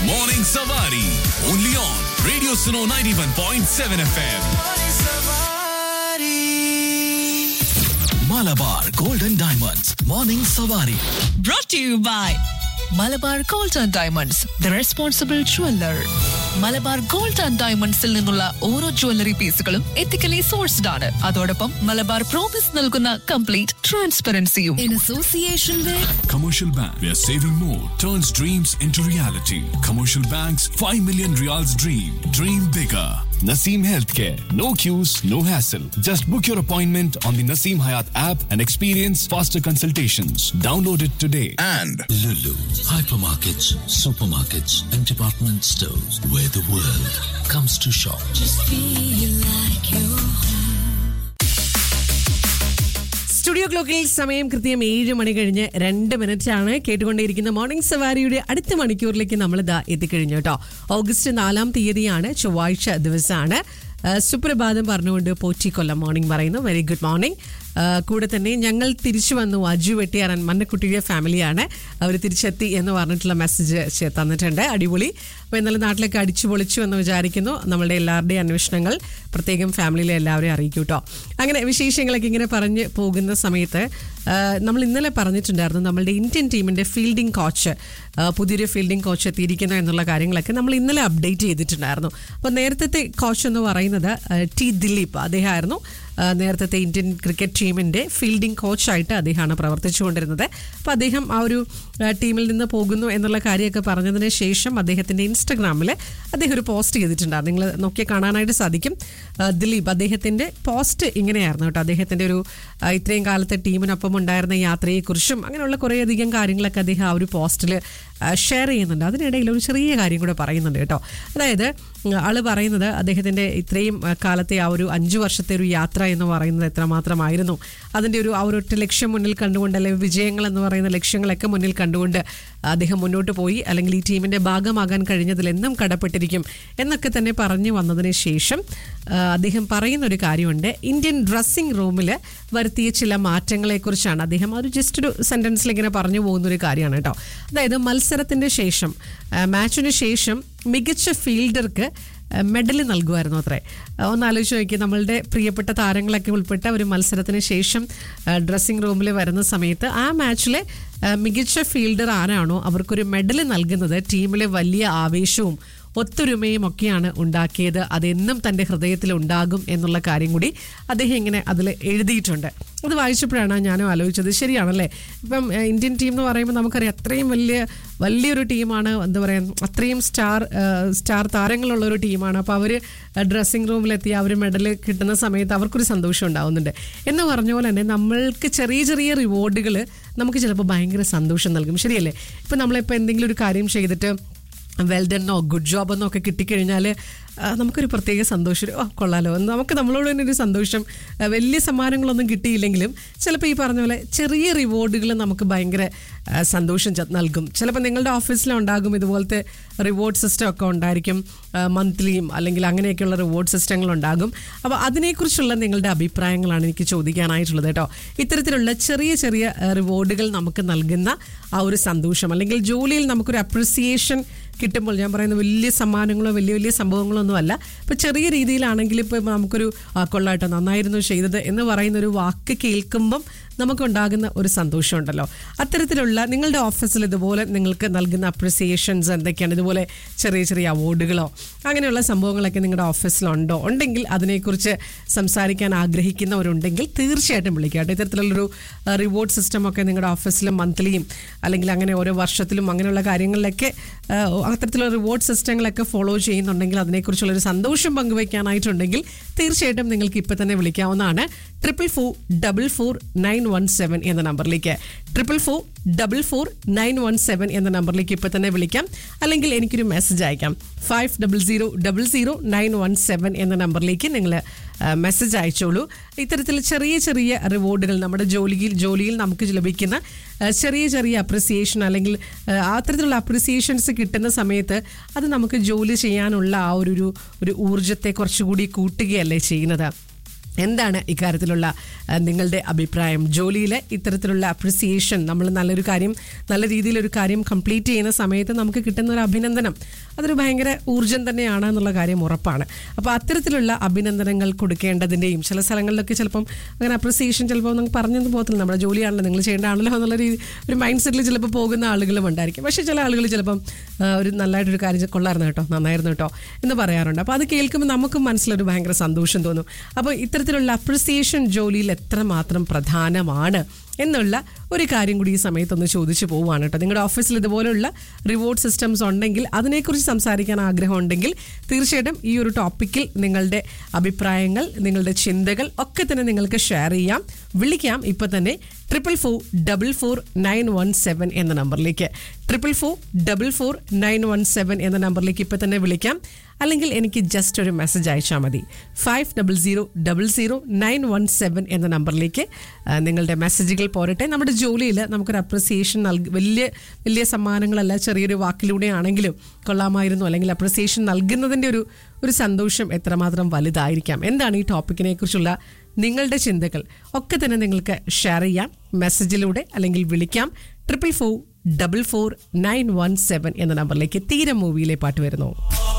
Morning Savari. Only on Radio Suno 91.7 FM. Malabar Golden Diamonds. Morning Savari. brought to you by Malabar gold and diamonds the responsible jeweller Malabar gold and ഡയമണ്ട്സിൽ നിന്നുള്ള ഓരോ jewellery പീസുകളും ethically sourced ആണ് അതോടൊപ്പം Malabar promise നൽകുന്ന complete ട്രാൻസ്പെറൻസിയും in association with Commercial Bank, where saving more turns dreams into reality. Commercial Bank's 5 million reals dream. Dream bigger. Naseem Healthcare. No queues, no hassle. Just book your appointment on the Naseem Hayat app and experience faster consultations. Download it today. And Lulu, hypermarkets, supermarkets, and department stores where the world comes to shop. Studio ക്ലോക്കിൽ സമയം കൃത്യം ഏഴ് മണി കഴിഞ്ഞ് രണ്ട് minute ആണ് കേട്ടുകൊണ്ടേയിരിക്കുന്ന morning സവാരിയുടെ അടുത്ത മണിക്കൂറിലേക്ക് നമ്മൾ ഇതാ എത്തിക്കഴിഞ്ഞു കേട്ടോ ഓഗസ്റ്റ് നാലാം തീയതിയാണ് ചൊവ്വാഴ്ച ദിവസമാണ് ആ, സുപ്രഭാതം പറഞ്ഞുകൊണ്ട് പോറ്റി കൊല്ലം മോർണിംഗ് പറയുന്നു വെരി ഗുഡ് മോർണിംഗ് കൂടെ തന്നെ ഞങ്ങൾ തിരിച്ചു വന്നു അജു വെട്ടിയാറൻ മന്നക്കുട്ടിയുടെ ഫാമിലിയാണ് അവർ തിരിച്ചെത്തി എന്ന് പറഞ്ഞിട്ടുള്ള മെസ്സേജ് തന്നിട്ടുണ്ട് അടിപൊളി അപ്പോൾ എന്നാലും നാട്ടിലേക്ക് അടിച്ചു പൊളിച്ചു എന്ന് വിചാരിക്കുന്നു നമ്മളുടെ എല്ലാവരുടെയും അന്വേഷണങ്ങൾ പ്രത്യേകം ഫാമിലിയിലെ എല്ലാവരെയും അറിയിക്കും കേട്ടോ അങ്ങനെ വിശേഷങ്ങളൊക്കെ ഇങ്ങനെ പറഞ്ഞ് പോകുന്ന സമയത്ത് ആ, നമ്മൾ ഇന്നലെ പറഞ്ഞിട്ടുണ്ടായിരുന്നു നമ്മളുടെ ഇന്ത്യൻ ടീമിന്റെ ഫീൽഡിംഗ് കോച്ച് പുതിയൊരു ഫീൽഡിംഗ് കോച്ച് എത്തിയിരിക്കുന്നു എന്നുള്ള കാര്യങ്ങളൊക്കെ നമ്മൾ ഇന്നലെ അപ്ഡേറ്റ് ചെയ്തിട്ടുണ്ടായിരുന്നു അപ്പോൾ നേരത്തെ കോച്ച് എന്ന് പറയുന്നത് ആ, ടി ദിലീപ് അദ്ദേഹമായിരുന്നു ആ, നേരത്തെ ഇന്ത്യൻ ക്രിക്കറ്റ് ടീമിന്റെ ഫീൽഡിംഗ് കോച്ചായിട്ട് അദ്ദേഹമാണ് പ്രവർത്തിച്ചുകൊണ്ടിരുന്നത് അപ്പോൾ അദ്ദേഹം ആ ഒരു ആ, ടീമിൽ നിന്ന് പോകുന്നു എന്നുള്ള കാര്യമൊക്കെ പറഞ്ഞതിന് ശേഷം അദ്ദേഹത്തിന്റെ ഇൻസ്റ്റഗ്രാമിൽ അദ്ദേഹം ഒരു പോസ്റ്റ് ചെയ്തിട്ടുണ്ടായിരുന്നു നിങ്ങൾ നോക്കിയാൽ കാണാനായിട്ട് സാധിക്കും ആ, ദിലീപ് അദ്ദേഹത്തിന്റെ പോസ്റ്റ് ഇങ്ങനെയായിരുന്നു കേട്ടോ അദ്ദേഹത്തിന്റെ ഒരു ആ, ഇത്രയും കാലത്തെ ടീമിനൊപ്പം ഉണ്ടായിരുന്ന യാത്രയെക്കുറിച്ചും അങ്ങനെയുള്ള കുറേയധികം കാര്യങ്ങളൊക്കെ അദ്ദേഹം ആ ഒരു പോസ്റ്റിൽ ഷെയർ ചെയ്യുന്നുണ്ട് അതിനിടയിൽ ഒരു ചെറിയ കാര്യം കൂടെ പറയുന്നുണ്ട് കേട്ടോ അതായത് ഉം, ആള് പറയുന്നത് അദ്ദേഹത്തിന്റെ ഇത്രയും ആ, കാലത്തെ ആ ഒരു അഞ്ചു വർഷത്തെ ഒരു യാത്ര എന്ന് പറയുന്നത് എത്രമാത്രമായിരുന്നു അതിന്റെ ഒരു ആ ഒരു ഒറ്റ ലക്ഷ്യം മുന്നിൽ കണ്ടുകൊണ്ട് അല്ലെങ്കിൽ വിജയങ്ങൾ എന്ന് പറയുന്ന ലക്ഷ്യങ്ങളൊക്കെ മുന്നിൽ കണ്ടുകൊണ്ട് അദ്ദേഹം മുന്നോട്ട് പോയി അല്ലെങ്കിൽ ഈ ടീമിന്റെ ഭാഗമാകാൻ കഴിഞ്ഞതിൽ എന്നും കടപ്പെട്ടിരിക്കും എന്നൊക്കെ തന്നെ പറഞ്ഞു വന്നതിന് ശേഷം ആ, അദ്ദേഹം പറയുന്ന ഒരു കാര്യമുണ്ട് ഇന്ത്യൻ ഡ്രസ്സിംഗ് റൂമിൽ വരുത്തിയ ചില മാറ്റങ്ങളെക്കുറിച്ചാണ് അദ്ദേഹം ആ ഒരു ജസ്റ്റ് ഒരു സെന്റൻസിൽ ഇങ്ങനെ പറഞ്ഞു പോകുന്ന ഒരു കാര്യമാണ് കേട്ടോ അതായത് മത്സരത്തിന്റെ ശേഷം ആ, മാച്ചിന് ശേഷം മികച്ച ഫീൽഡർക്ക് മെഡൽ നൽകുമായിരുന്നു അത്രേ ആ, ഒന്ന് ആലോചിച്ച് നോക്കി നമ്മളുടെ പ്രിയപ്പെട്ട താരങ്ങളൊക്കെ ഉൾപ്പെട്ട ഒരു മത്സരത്തിന് ശേഷം ഡ്രസ്സിംഗ് റൂമിൽ വരുന്ന സമയത്ത് ആ മാച്ചിലെ ആ, മികച്ച ഫീൽഡർ ആരാണോ അവർക്കൊരു മെഡൽ നൽകുന്നത് ടീമിലെ വലിയ ആവേശവും ഒത്തൊരുമയും ഒക്കെയാണ് ഉണ്ടാക്കിയത് അതെന്നും തൻ്റെ ഹൃദയത്തിൽ ഉണ്ടാകും എന്നുള്ള കാര്യം കൂടി അദ്ദേഹം ഇങ്ങനെ അതിൽ എഴുതിയിട്ടുണ്ട് അത് വായിച്ചപ്പോഴാണ് ഞാനും ആലോചിച്ചത് ശരിയാണല്ലേ ഇപ്പം ഏഹ്, ഇന്ത്യൻ ടീം എന്ന് പറയുമ്പോൾ നമുക്കറിയാം അത്രയും വലിയ വലിയൊരു ടീമാണ് എന്താ പറയുക അത്രയും സ്റ്റാർ ഏഹ്, സ്റ്റാർ താരങ്ങളുള്ള ഒരു ടീമാണ് അപ്പോൾ അവർ ഡ്രസ്സിംഗ് റൂമിലെത്തി അവർ മെഡൽ കിട്ടുന്ന സമയത്ത് അവർക്കൊരു സന്തോഷം ഉണ്ടാവുന്നുണ്ട് എന്ന് പറഞ്ഞ പോലെ തന്നെ നമ്മൾക്ക് ചെറിയ ചെറിയ റിവാർഡുകൾ നമുക്ക് ചിലപ്പോൾ ഭയങ്കര സന്തോഷം നൽകും ശരിയല്ലേ ഇപ്പം നമ്മളിപ്പോൾ എന്തെങ്കിലും ഒരു കാര്യം ചെയ്തിട്ട് വെൽഡനോ ഗുഡ് ജോബ് എന്നോ ഒക്കെ കിട്ടിക്കഴിഞ്ഞാൽ ആ, നമുക്കൊരു പ്രത്യേക സന്തോഷം ഓ കൊള്ളാലോ എന്ന് നമുക്ക് നമ്മളോട് തന്നെ ഒരു സന്തോഷം ആ, വലിയ സമ്മാനങ്ങളൊന്നും കിട്ടിയില്ലെങ്കിലും ചിലപ്പോൾ ഈ പറഞ്ഞ പോലെ ചെറിയ റിവാർഡുകൾ നമുക്ക് ഭയങ്കര ആ, സന്തോഷം ച- നൽകും ചിലപ്പോൾ നിങ്ങളുടെ ഓഫീസിലുണ്ടാകും ഇതുപോലത്തെ റിവാർഡ് സിസ്റ്റം ഒക്കെ ഉണ്ടായിരിക്കും മന്ത്ലിയും അല്ലെങ്കിൽ അങ്ങനെയൊക്കെയുള്ള റിവാർഡ് സിസ്റ്റങ്ങൾ ഉണ്ടാകും അപ്പോൾ അതിനെക്കുറിച്ചുള്ള നിങ്ങളുടെ അഭിപ്രായങ്ങളാണ് എനിക്ക് ചോദിക്കാനായിട്ടുള്ളത് കേട്ടോ ഇത്തരത്തിലുള്ള ചെറിയ ചെറിയ റിവാർഡുകൾ നമുക്ക് നൽകുന്ന ആ ഒരു സന്തോഷം അല്ലെങ്കിൽ ജോലിയിൽ നമുക്കൊരു അപ്രിസിയേഷൻ കിട്ടുമ്പോൾ ഞാൻ പറയുന്ന വലിയ സമ്മാനങ്ങളോ വലിയ വലിയ സംഭവങ്ങളോ ഒന്നും അല്ല ഇപ്പം ചെറിയ രീതിയിലാണെങ്കിൽ ഇപ്പോൾ നമുക്കൊരു ആ, കൊള്ളാട്ടോ നന്നായിരുന്നു ചെയ്തത് എന്ന് പറയുന്ന ഒരു വാക്ക് കേൾക്കുമ്പം നമുക്കുണ്ടാകുന്ന ഒരു സന്തോഷമുണ്ടല്ലോ അത്തരത്തിലുള്ള നിങ്ങളുടെ ഓഫീസിൽ ഇതുപോലെ നിങ്ങൾക്ക് നൽകുന്ന അപ്രിസിയേഷൻസ് എന്തൊക്കെയാണ് ഇതുപോലെ ചെറിയ ചെറിയ അവാർഡുകളോ അങ്ങനെയുള്ള സംഭവങ്ങളൊക്കെ നിങ്ങളുടെ ഓഫീസിലുണ്ടോ ഉണ്ടെങ്കിൽ അതിനെക്കുറിച്ച് സംസാരിക്കാൻ ആഗ്രഹിക്കുന്നവരുണ്ടെങ്കിൽ തീർച്ചയായിട്ടും വിളിക്കുക കേട്ടോ ഇത്തരത്തിലുള്ളൊരു റിവാർഡ് സിസ്റ്റം ഒക്കെ നിങ്ങളുടെ ഓഫീസിലും മന്ത്ലിയും അല്ലെങ്കിൽ അങ്ങനെ ഓരോ വർഷത്തിലും അങ്ങനെയുള്ള കാര്യങ്ങളിലൊക്കെ ആ, അത്തരത്തിലുള്ള റിവാർഡ് സിസ്റ്റങ്ങളൊക്കെ ഫോളോ ചെയ്യുന്നുണ്ടെങ്കിൽ അതിനെക്കുറിച്ചുള്ള ഒരു സന്തോഷം പങ്കുവയ്ക്കാനായിട്ടുണ്ടെങ്കിൽ തീർച്ചയായിട്ടും നിങ്ങൾക്ക് ഇപ്പം തന്നെ വിളിക്കാവുന്നതാണ് triple four double four nine one seven എന്ന നമ്പറിലേക്ക് triple four double four nine one seven എന്ന നമ്പറിലേക്ക് ഇപ്പം തന്നെ വിളിക്കാം അല്ലെങ്കിൽ എനിക്കൊരു മെസ്സേജ് അയക്കാം five double zero double zero nine one seven എന്ന നമ്പറിലേക്ക് നിങ്ങൾ മെസ്സേജ് അയച്ചോളൂ ഇത്തരത്തിൽ ചെറിയ ചെറിയ റിവാർഡുകൾ നമ്മുടെ ജോലിയിൽ ജോലിയിൽ നമുക്ക് ലഭിക്കുന്ന ആ, ചെറിയ ചെറിയ അപ്രിസിയേഷൻ അല്ലെങ്കിൽ ആ, അത്തരത്തിലുള്ള അപ്രിസിയേഷൻസ് കിട്ടുന്ന സമയത്ത് അത് നമുക്ക് ജോലി ചെയ്യാനുള്ള ആ ഒരു ഒരു- ഒരു ഊർജത്തെ കുറച്ചുകൂടി കൂട്ടുകയല്ലേ ചെയ്യുന്നത് എന്താണ് ഇക്കാര്യത്തിലുള്ള ആ, നിങ്ങളുടെ അഭിപ്രായം ജോലിയിലെ ഇത്തരത്തിലുള്ള അപ്രിസിയേഷൻ നമ്മൾ നല്ലൊരു കാര്യം നല്ല രീതിയിലൊരു കാര്യം കംപ്ലീറ്റ് ചെയ്യുന്ന സമയത്ത് നമുക്ക് കിട്ടുന്ന ഒരു അഭിനന്ദനം അതൊരു ഭയങ്കര ഊർജം തന്നെയാണ് എന്നുള്ള കാര്യം ഉറപ്പാണ് അപ്പോൾ അത്തരത്തിലുള്ള അഭിനന്ദനങ്ങൾ കൊടുക്കേണ്ടതിൻ്റെയും ചില സ്ഥലങ്ങളിലൊക്കെ ചിലപ്പം അങ്ങനെ അപ്രിസിയേഷൻ ചിലപ്പോൾ നമുക്ക് പറഞ്ഞൊന്നും പോകത്തില്ല നമ്മുടെ ജോലിയാണല്ലോ നിങ്ങൾ ചെയ്യേണ്ടതാണല്ലോ എന്നുള്ള രീതി ഒരു മൈൻഡ് സെറ്റിൽ ചിലപ്പോൾ പോകുന്ന ആളുകളും ഉണ്ടായിരിക്കും പക്ഷേ ചില ആളുകൾ ചിലപ്പം ആ, ഒരു നല്ലതായിട്ടൊരു കാര്യം ചെയ്ത് കൊള്ളായിരുന്നു കേട്ടോ നന്നായിരുന്നു കേട്ടോ എന്ന് പറയാറുണ്ട് അപ്പോൾ അത് കേൾക്കുമ്പോൾ നമുക്കും മനസ്സിലൊരു ഭയങ്കര സന്തോഷം തോന്നും അപ്പോൾ ഇത്തരത്തിലുള്ള അപ്രിസിയേഷൻ ജോലിയിൽ എത്രമാത്രം പ്രധാനമാണ് എന്നുള്ള ഒരു കാര്യം കൂടി ഈ സമയത്തൊന്ന് ചോദിച്ചു പോവുകയാണ് കേട്ടോ നിങ്ങളുടെ ഓഫീസിൽ ഇതുപോലുള്ള റിവാർഡ് സിസ്റ്റംസ് ഉണ്ടെങ്കിൽ അതിനെക്കുറിച്ച് സംസാരിക്കാൻ ആഗ്രഹമുണ്ടെങ്കിൽ തീർച്ചയായിട്ടും ഈ ഒരു ടോപ്പിക്കിൽ നിങ്ങളുടെ അഭിപ്രായങ്ങൾ നിങ്ങളുടെ ചിന്തകൾ ഒക്കെ തന്നെ നിങ്ങൾക്ക് ഷെയർ ചെയ്യാം വിളിക്കാം ഇപ്പൊ തന്നെ triple four double four nine one seven എന്ന നമ്പറിലേക്ക് triple four double four nine one seven എന്ന നമ്പറിലേക്ക് ഇപ്പൊ തന്നെ വിളിക്കാം അല്ലെങ്കിൽ എനിക്ക് ജസ്റ്റ് ഒരു മെസ്സേജ് അയച്ചാൽ മതി five double zero double zero nine one seven എന്ന നമ്പറിലേക്ക് ആ, നിങ്ങളുടെ മെസ്സേജുകൾ പോരട്ടെ നമ്മുടെ ജോലിയിൽ നമുക്കൊരു അപ്രിസിയേഷൻ നൽകി വലിയ വലിയ സമ്മാനങ്ങളല്ല ചെറിയൊരു വാക്കിലൂടെ ആണെങ്കിലും കൊള്ളാമായിരുന്നു അല്ലെങ്കിൽ അപ്രിസിയേഷൻ നൽകുന്നതിൻ്റെ ഒരു ഒരു സന്തോഷം എത്രമാത്രം വലുതായിരിക്കാം എന്താണ് ഈ ടോപ്പിക്കിനെ കുറിച്ചുള്ള നിങ്ങളുടെ ചിന്തകൾ ഒക്കെ തന്നെ നിങ്ങൾക്ക് ഷെയർ ചെയ്യാം മെസ്സേജിലൂടെ അല്ലെങ്കിൽ വിളിക്കാം triple four double four nine one seven എന്ന നമ്പറിലേക്ക് തീരം മൂവിയിലെ പാട്ട് വരുന്നു